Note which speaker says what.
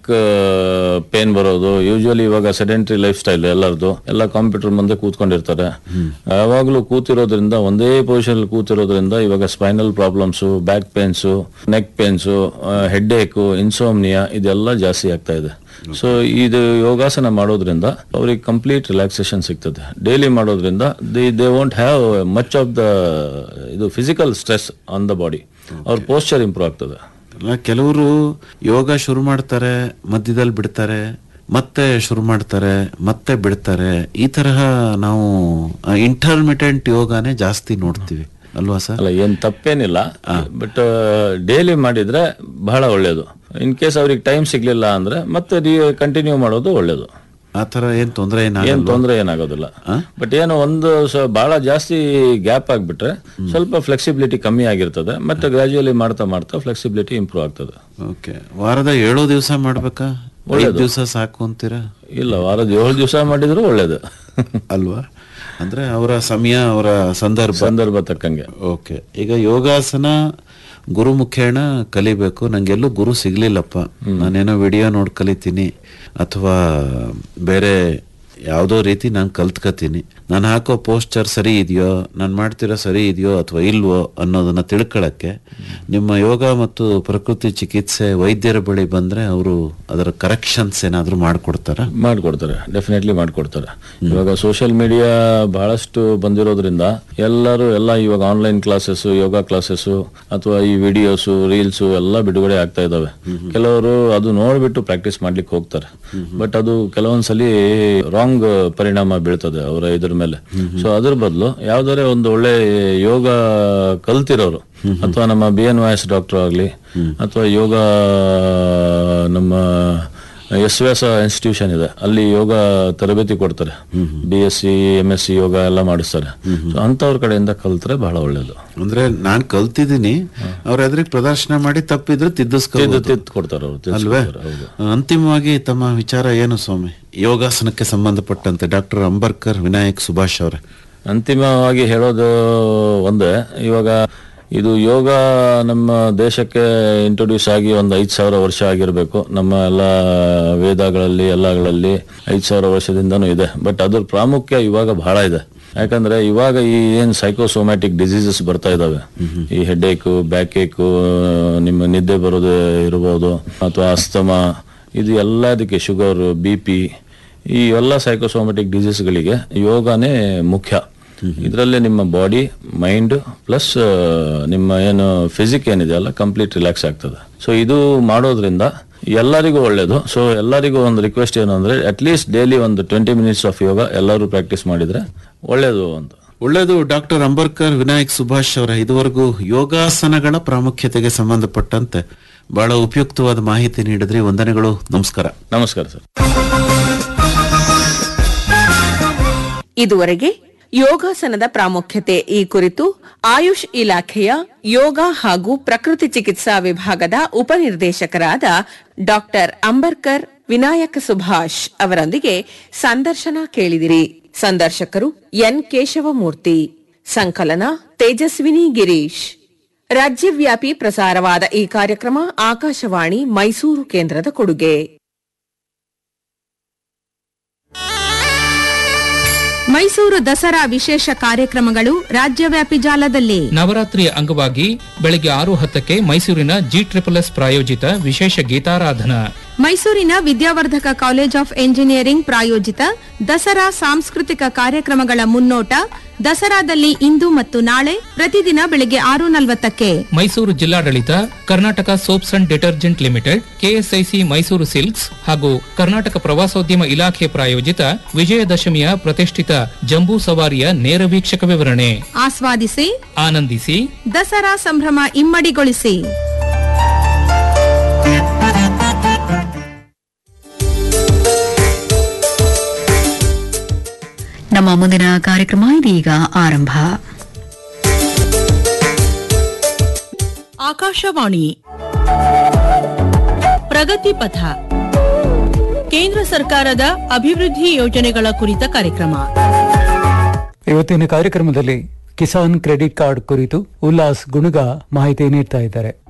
Speaker 1: neck pain ಬರೋದು usually ಇವಾಗ sedentary lifestyle ಎಲ್ಲರದು ಎಲ್ಲ ಕಂಪ್ಯೂಟರ್ ಮುಂದೆ ಕೂತ್ಕೊಂಡಿರ್ತಾರೆ ಯಾವಾಗಲೂ ಕೂತಿರೋದ್ರಿಂದ ಒಂದೇ ಪೊಸಿಷನ್ ಕೂತಿರೋದ್ರಿಂದ ಇವಾಗ spinal problems back pains neck pains headache insomnia ಇದೆಲ್ಲ ಜಾಸ್ತಿ ಆಗ್ತಾ ಇದೆ ಸೊ ಇದು ಯೋಗಾಸನ ಮಾಡೋದ್ರಿಂದ ಅವ್ರಿಗೆ ಕಂಪ್ಲೀಟ್ ರಿಲ್ಯಾಕ್ಸೇಷನ್ ಸಿಗ್ತದೆ ಡೈಲಿ ಮಾಡೋದ್ರಿಂದ the they won't have much of the ಇದು physical stress on the body ಅವ್ರ ಪೋಸ್ಚರ್ ಇಂಪ್ರೂವ್ ಆಗ್ತದೆ
Speaker 2: ಅಲ್ಲ ಕೆಲವರು ಯೋಗ ಶುರು ಮಾಡ್ತಾರೆ ಮಧ್ಯದಲ್ಲಿ ಬಿಡ್ತಾರೆ ಮತ್ತೆ ಶುರು ಮಾಡ್ತಾರೆ ಮತ್ತೆ ಬಿಡ್ತಾರೆ ಈ ತರಹ ನಾವು ಇಂಟರ್ಮಿಟೆಂಟ್ ಯೋಗಾನೇ ಜಾಸ್ತಿ ನೋಡ್ತೀವಿ ಅಲ್ವಾ ಸರ್
Speaker 1: ಅಲ್ಲ ಏನ್ ತಪ್ಪೇನಿಲ್ಲ ಬಟ್ ಡೈಲಿ ಮಾಡಿದ್ರೆ ಬಹಳ ಒಳ್ಳೇದು ಇನ್ ಕೇಸ್ ಅವ್ರಿಗೆ ಟೈಮ್ ಸಿಗ್ಲಿಲ್ಲ ಅಂದ್ರೆ ಮತ್ತೆ ಕಂಟಿನ್ಯೂ ಮಾಡೋದು ಒಳ್ಳೇದು
Speaker 2: ಆ ತರ ಏನ್ ತೊಂದರೆ
Speaker 1: ಏನ್
Speaker 2: ಏನಾಗಲ್ಲ
Speaker 1: ತೊಂದರೆ ಏನಾಗೋದಿಲ್ಲ ಬಟ್ ಏನು ಒಂದು ಸ- ಬಹಳ ಜಾಸ್ತಿ ಗ್ಯಾಪ್ ಆಗ್ಬಿಟ್ರೆ ಸ್ವಲ್ಪ ಫ್ಲೆಕ್ಸಿಬಿಲಿಟಿ ಕಮ್ಮಿ ಆಗಿರ್ತದೆ ಮತ್ತೆ ಗ್ರಾಜುಯಲಿ ಮಾಡ್ತಾ ಮಾಡ್ತಾ ಫ್ಲೆಕ್ಸಿಬಿಲಿಟಿ ಇಂಪ್ರೂವ್ ಆಗ್ತದೆ
Speaker 2: ಓಕೆ ವಾರದ ಏಳು ದಿವಸ ಮಾಡ್ಬೇಕಾ ಐದು ದಿವಸ ಸಾಕು ಅಂತೀರಾ
Speaker 1: ಇಲ್ಲ ವಾರದ ಏಳು ದಿವಸ ಮಾಡಿದ್ರು ಒಳ್ಳೇದು
Speaker 2: ಅಲ್ವಾ ಅಂದ್ರೆ ಅವರ ಸಮಯ ಅವರ ಸಂದರ್ಭ
Speaker 1: ಸಂದರ್ಭ ತಕ್ಕಂಗೆ
Speaker 2: ಓಕೆ ಈಗ ಯೋಗಾಸನ ಗುರು ಮುಖೇಣ ಕಲಿಬೇಕು ನಂಗೆಲ್ಲೂ ಗುರು ಸಿಗ್ಲಿಲ್ಲಪ್ಪ ನಾನೇನೋ ವಿಡಿಯೋ ನೋಡಿ ಕಲಿತೀನಿ ಅಥವಾ ಬೇರೆ ಯಾವುದೋ ರೀತಿ ನಾನು ಕಲ್ತ್ಕತೀನಿ ನಾನು ಹಾಕೋ ಪೋಸ್ಟರ್ ಸರಿ ಇದೆಯೋ ನಾನು ಮಾಡ್ತಿರೋ ಸರಿ ಇದೆಯೋ ಅಥವಾ ಇಲ್ವೋ ಅನ್ನೋದನ್ನ ತಿಳ್ಕೊಳಕ್ಕೆ ನಿಮ್ಮ ಯೋಗ ಮತ್ತು ಪ್ರಕೃತಿ ಚಿಕಿತ್ಸೆ ವೈದ್ಯರ ಬಳಿ ಬಂದ್ರೆ ಅವರು ಅದರ ಕರೆಕ್ಷನ್ಸ್ ಏನಾದರೂ ಮಾಡ್ಕೊಡ್ತಾರ
Speaker 1: ಮಾಡ್ಕೊಡ್ತಾರೆ ಡೆಫಿನೆಟ್ಲಿ ಮಾಡ್ಕೊಡ್ತಾರೆ ಇವಾಗ ಸೋಷಿಯಲ್ ಮೀಡಿಯಾ ಬಹಳಷ್ಟು ಬಂದಿರೋದ್ರಿಂದ ಎಲ್ಲರೂ ಎಲ್ಲ ಇವಾಗ ಆನ್ಲೈನ್ ಕ್ಲಾಸಸ್ ಯೋಗ ಕ್ಲಾಸಸ್ ಅಥವಾ ಈ ವಿಡಿಯೋಸ್ ರೀಲ್ಸ್ ಎಲ್ಲ ಬಿಡುಗಡೆ ಆಗ್ತಾ ಇದಾವೆ ಕೆಲವರು ಅದು ನೋಡ್ಬಿಟ್ಟು ಪ್ರಾಕ್ಟೀಸ್ ಮಾಡ್ಲಿಕ್ಕೆ ಹೋಗ್ತಾರೆ ಬಟ್ ಅದು ಕೆಲವೊಂದ್ಸಲಿ ರಾಂಗ್ ಪರಿಣಾಮ ಬೀಳ್ತದೆ ಅವರ ಇದ್ರ ಮೇಲೆ ಸೊ ಅದ್ರ ಬದಲು ಯಾವ್ದಾರೆ ಒಂದು ಒಳ್ಳೆ ಯೋಗ ಕಲ್ತಿರೋರು ಅಥವಾ ನಮ್ಮ ಬಿ ಎನ್ ವೈಎಸ್ ಡಾಕ್ಟರ್ ಆಗ್ಲಿ ಅಥವಾ ಯೋಗ ನಮ್ಮ ಎಸ್ ವ್ಯಾಸ ಇನ್ಸ್ಟಿಟ್ಯೂಷನ್ ಇದೆ ಅಲ್ಲಿ ಯೋಗ ತರಬೇತಿ ಕೊಡ್ತಾರೆ B S C M S C yoga ಎಲ್ಲ ಮಾಡಿಸ್ತಾರೆ ಸೊ ಅಂತವ್ರ ಕಡೆಯಿಂದ ಕಲ್ತ್ರೆ ಬಹಳ ಒಳ್ಳೇದು
Speaker 2: ಅಂದ್ರೆ ನಾನ್ ಕಲ್ತಿದ್ದೀನಿ ಅವ್ರ ಎದುರಿಗೆ ಪ್ರದರ್ಶನ ಮಾಡಿ ತಪ್ಪಿದ್ರೆ ತಿದ್ದಿಸ್ಕೊ
Speaker 1: ತಿದ್ದು ತಿದ್ದು ಕೊಡ್ತಾರೆ ಅವರು
Speaker 2: ಅಲ್ವೇ ಅಂತಿಮವಾಗಿ ತಮ್ಮ ವಿಚಾರ ಏನು ಸ್ವಾಮಿ ಯೋಗಾಸನಕ್ಕೆ ಸಂಬಂಧಪಟ್ಟಂತೆ ಡಾಕ್ಟರ್ ಅಂಬರ್ಕರ್ ವಿನಾಯಕ್ ಸುಭಾಷ್ ಅವರೇ
Speaker 1: ಅಂತಿಮವಾಗಿ ಹೇಳೋದು ಒಂದೇ ಇವಾಗ ಇದು ಯೋಗ ನಮ್ಮ ದೇಶಕ್ಕೆ ಇಂಟ್ರೊಡ್ಯೂಸ್ ಆಗಿ ಒಂದು ಐದು ಸಾವಿರ ವರ್ಷ ಆಗಿರಬೇಕು ನಮ್ಮ ಎಲ್ಲ ವೇದಗಳಲ್ಲಿ ಎಲ್ಲಗಳಲ್ಲಿ ಐದು ಸಾವಿರ ವರ್ಷದಿಂದನೂ ಇದೆ ಬಟ್ ಅದ್ರ ಪ್ರಾಮುಖ್ಯ ಇವಾಗ ಬಹಳ ಇದೆ ಯಾಕಂದ್ರೆ ಇವಾಗ ಈ ಏನ್ ಸೈಕೋಸೋಮ್ಯಾಟಿಕ್ ಡಿಸೀಸಸ್ ಬರ್ತಾ ಇದಾವೆ ಈ ಹೆಡ್ ಏಕು ಬ್ಯಾಕ್ ಏಕು ನಿಮ್ಮ ನಿದ್ದೆ ಬರೋದು ಇರಬಹುದು ಅಥವಾ ಅಸ್ತಮ ಇದು ಎಲ್ಲದಕ್ಕೆ ಶುಗರ್ ಬಿ ಪಿ ಈ ಎಲ್ಲ ಸೈಕೋಸೋಮ್ಯಾಟಿಕ್ ಡಿಸೀಸ್ಗಳಿಗೆ ಯೋಗನೇ ಮುಖ್ಯ ಇದರಲ್ಲೇ ನಿಮ್ಮ ಬಾಡಿ ಮೈಂಡ್ ಪ್ಲಸ್ ನಿಮ್ಮ ಏನು ಫಿಸಿಕ್ ಏನಿದೆ ಅಲ್ಲ ಕಂಪ್ಲೀಟ್ ರಿಲ್ಯಾಕ್ಸ್ ಆಗ್ತದೆ ಸೊ ಇದು ಮಾಡೋದ್ರಿಂದ ಎಲ್ಲರಿಗೂ ಒಳ್ಳೇದು ಸೊ ಎಲ್ಲರಿಗೂ ಒಂದು ರಿಕ್ವೆಸ್ಟ್ ಏನು ಅಂದ್ರೆ ಅಟ್ಲೀಸ್ಟ್ ಡೈಲಿ ಒಂದು ಟ್ವೆಂಟಿ ಮಿನಿಟ್ಸ್ ಆಫ್ ಯೋಗ ಎಲ್ಲರೂ ಪ್ರಾಕ್ಟೀಸ್ ಮಾಡಿದ್ರೆ ಒಳ್ಳೇದು ಅಂತ
Speaker 2: ಒಳ್ಳೆಯದು ಡಾಕ್ಟರ್ ಅಂಬರ್ಕರ್ ವಿನಾಯಕ್ ಸುಭಾಷ್ ಅವರ ಇದುವರೆಗೂ ಯೋಗಾಸನಗಳ ಪ್ರಾಮುಖ್ಯತೆಗೆ ಸಂಬಂಧಪಟ್ಟಂತೆ ಬಹಳ ಉಪಯುಕ್ತವಾದ ಮಾಹಿತಿ ನೀಡಿದ್ರಿ ವಂದನೆಗಳು ನಮಸ್ಕಾರ
Speaker 1: ನಮಸ್ಕಾರ ಸರ್
Speaker 3: ಇದುವರೆಗೆ ಯೋಗಾಸನದ ಪ್ರಾಮುಖ್ಯತೆ ಈ ಕುರಿತು ಆಯುಷ್ ಇಲಾಖೆಯ ಯೋಗ ಹಾಗೂ ಪ್ರಕೃತಿ ಚಿಕಿತ್ಸಾ ವಿಭಾಗದ ಉಪನಿರ್ದೇಶಕರಾದ ಡಾಕ್ಟರ್ ಅಂಬರ್ಕರ್ ವಿನಾಯಕ ಸುಭಾಷ್ ಅವರೊಂದಿಗೆ ಸಂದರ್ಶನ ಕೇಳಿದಿರಿ ಸಂದರ್ಶಕರು ಎನ್ ಕೇಶವಮೂರ್ತಿ ಸಂಕಲನ ತೇಜಸ್ವಿನಿ ಗಿರೀಶ್ ರಾಜ್ಯವ್ಯಾಪಿ ಪ್ರಸಾರವಾದ ಈ ಕಾರ್ಯಕ್ರಮ ಆಕಾಶವಾಣಿ ಮೈಸೂರು ಕೇಂದ್ರದ ಕೊಡುಗೆ
Speaker 4: ಮೈಸೂರು ದಸರಾ ವಿಶೇಷ ಕಾರ್ಯಕ್ರಮಗಳು ರಾಜ್ಯವ್ಯಾಪಿ ಜಾಲದಲ್ಲಿ
Speaker 5: ನವರಾತ್ರಿಯ ಅಂಗವಾಗಿ ಬೆಳಗ್ಗೆ ಆರು ಹತ್ತಕ್ಕೆ ಮೈಸೂರಿನ ಜಿ ಟ್ರಿಪಲ್ ಎಸ್ ಪ್ರಾಯೋಜಿತ ವಿಶೇಷ ಗೀತಾರಾಧನಾ
Speaker 4: ಮೈಸೂರಿನ ವಿದ್ಯಾವರ್ಧಕ ಕಾಲೇಜ್ ಆಫ್ ಎಂಜಿನಿಯರಿಂಗ್ ಪ್ರಾಯೋಜಿತ ದಸರಾ ಸಾಂಸ್ಕೃತಿಕ ಕಾರ್ಯಕ್ರಮಗಳ ಮುನ್ನೋಟ ದಸರಾದಲ್ಲಿ ಇಂದು ಮತ್ತು ನಾಳೆ ಪ್ರತಿದಿನ ಬೆಳಗ್ಗೆ ಆರು ನಲವತ್ತಕ್ಕೆ
Speaker 5: ಮೈಸೂರು ಜಿಲ್ಲಾಡಳಿತ Karnataka soaps and detergent limited KSIC Mysuru silks ಹಾಗೂ ಕರ್ನಾಟಕ ಪ್ರವಾಸೋದ್ಯಮ ಇಲಾಖೆ ಪ್ರಾಯೋಜಿತ ವಿಜಯದಶಮಿಯ ಪ್ರತಿಷ್ಠಿತ ಜಂಬೂ ಸವಾರಿಯ ನೇರ ವೀಕ್ಷಕ ವಿವರಣೆ
Speaker 4: ಆಸ್ವಾದಿಸಿ
Speaker 5: ಆನಂದಿಸಿ
Speaker 4: ದಸರಾ ಸಂಭ್ರಮ ಇಮ್ಮಡಿಗೊಳಿಸಿ
Speaker 6: ನಮ್ಮ ಮುಂದಿನ ಕಾರ್ಯಕ್ರಮ ಇದೀಗ ಆರಂಭ
Speaker 7: ಆಕಾಶವಾಣಿ ಪ್ರಗತಿ ಪಥ ಕೇಂದ್ರ ಸರ್ಕಾರದ ಅಭಿವೃದ್ಧಿ ಯೋಜನೆಗಳ ಕುರಿತ ಕಾರ್ಯಕ್ರಮ
Speaker 8: ಇವತ್ತಿನ ಕಾರ್ಯಕ್ರಮದಲ್ಲಿ ಕಿಸಾನ್ ಕ್ರೆಡಿಟ್ ಕಾರ್ಡ್ ಕುರಿತು ಉಲ್ಲಾಸ್ ಗುಣಗ ಮಾಹಿತಿ ನೀಡ್ತಾ ಇದ್ದಾರೆ